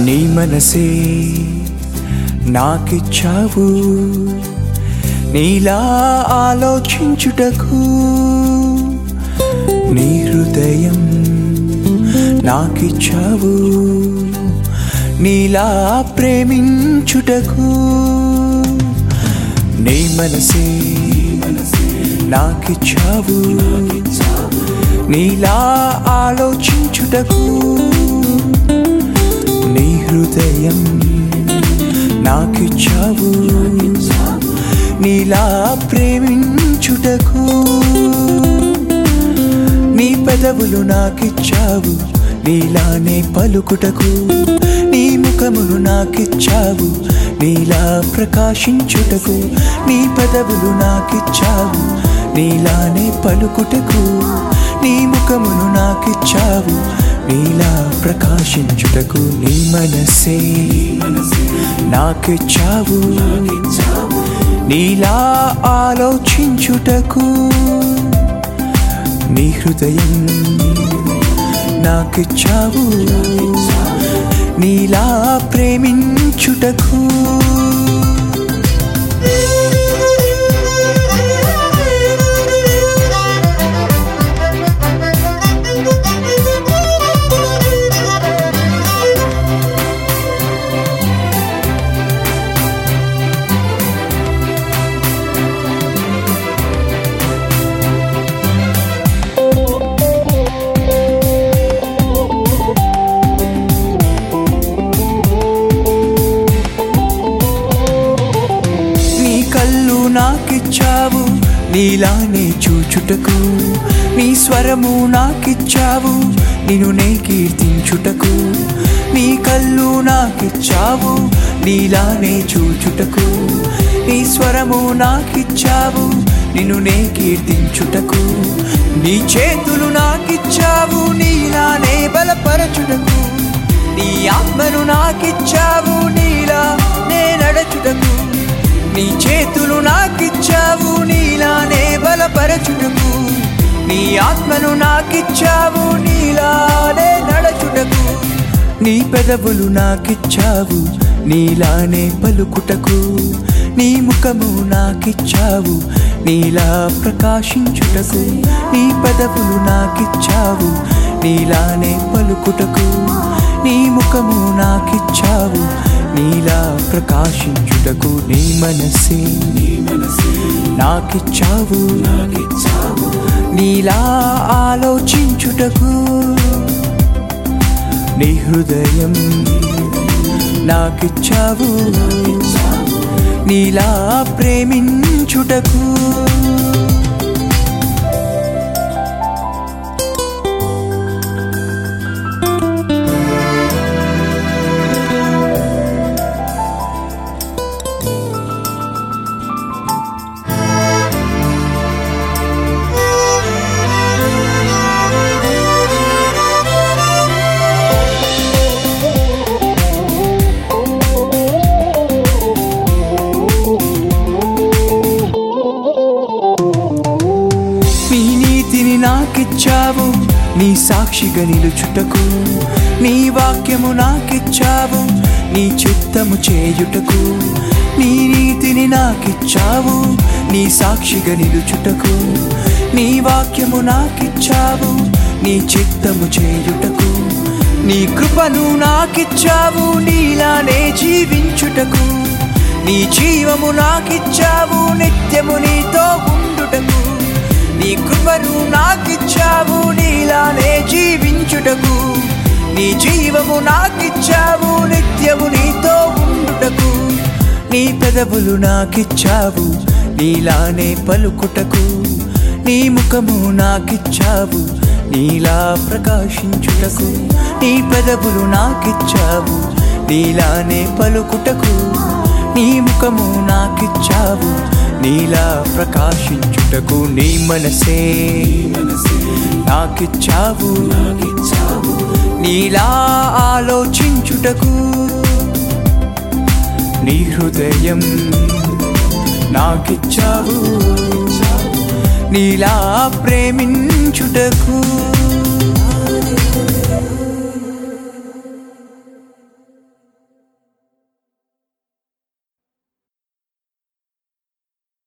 నీ మనసే నాకిచ్చావు నీలా ఆలోచించుటకు నీ హృదయం నాకిచ్చావు నీలా ప్రేమించుటకు నీ మనసే నాకిచ్చావు నీలా ఆలోచించుటకు నీ హృదయం నాకిచ్చావు నీలా ప్రేమించుటకు నీ పెదవులు నాకిచ్చావు నీలానే పలుకుటకు నీ ముఖమును నాకిచ్చావు నీలా ప్రకాశించుటకు నీ పెదవులు నాకిచ్చావు నీలానే పలుకుటకు నీ ముఖమును నాకిచ్చావు నీలా ప్రకాశించుటకు నీ మనసే నాకిచ్చావు నీలా ఆలోచించుటకు నీ హృదయం నాకిచ్చావు నీలా ప్రేమించుటకు నీ కళ్ళు నాకిచ్చావు నీలానే చూచుటకు నీ స్వరము నాకిచ్చావు నిన్ను నే కీర్తించుటకు నీ కళ్ళు నాకిచ్చావు నీలానే చూచుటకు నీ స్వరము నాకిచ్చావు నిన్ను నే కీర్తించుటకు నీ చేతులు నాకిచ్చావు నీలానే బలపరచుటకు నీ ఆత్మను నాకిచ్చావు నీలా నే నడచుటకు నీ చేతులు నాకిచ్చావు నీలానే బలపరచుటకు నీ ఆత్మను నాకిచ్చావు నీలానే నడచుటకు నీ పెదవులు నాకిచ్చావు నీలానే పలుకుటకు నీ ముఖము నాకిచ్చావు నీలా ప్రకాశించుటకు నీ పెదవులు నాకిచ్చావు నీలానే పలుకుటకు నీ ముఖము నాకిచ్చావు నీలా ప్రకాశించుటకు నీ మనసే నాకిచ్చావు నీలా ఆలోచించుటకు నీ హృదయం నాకిచ్చావు నీలా ప్రేమించుటకు నీ నీతిని నాకిచ్చావు నీ సాక్షిగా నిలుచుటకు నీ వాక్యము నాకిచ్చావు నీ చిత్తము చేయుటకు నీ నీతిని నాకిచ్చావు నీ సాక్షిగా నిలుచుటకు నీ వాక్యము నాకిచ్చావు నీ చిత్తము చేయుటకు నీ కృపను నాకిచ్చావు నీలానే జీవించుటకు నీ జీవము నాకిచ్చావు నిత్యము నీతో ఉండుటకు నీ కృపను నాకిచ్చావు నీలానే జీవించుటకు నీ జీవము నాకిచ్చావు నిత్యము నీతో ఉండుటకు నీ పెదవులు నాకిచ్చావు నీలానే పలుకుటకు నీ ముఖము నాకిచ్చావు నీలా ప్రకాశించుటకు నీ పెదవులు నాకిచ్చావు నీలానే పలుకుటకు నీ ముఖము నాకిచ్చావు నీలా ప్రకాశించుటకు నీ మనసే నాకిచ్చావు నీలా ఆలోచించుటకు నీ హృదయం నాకిచ్చావు నీలా ప్రేమించుటకు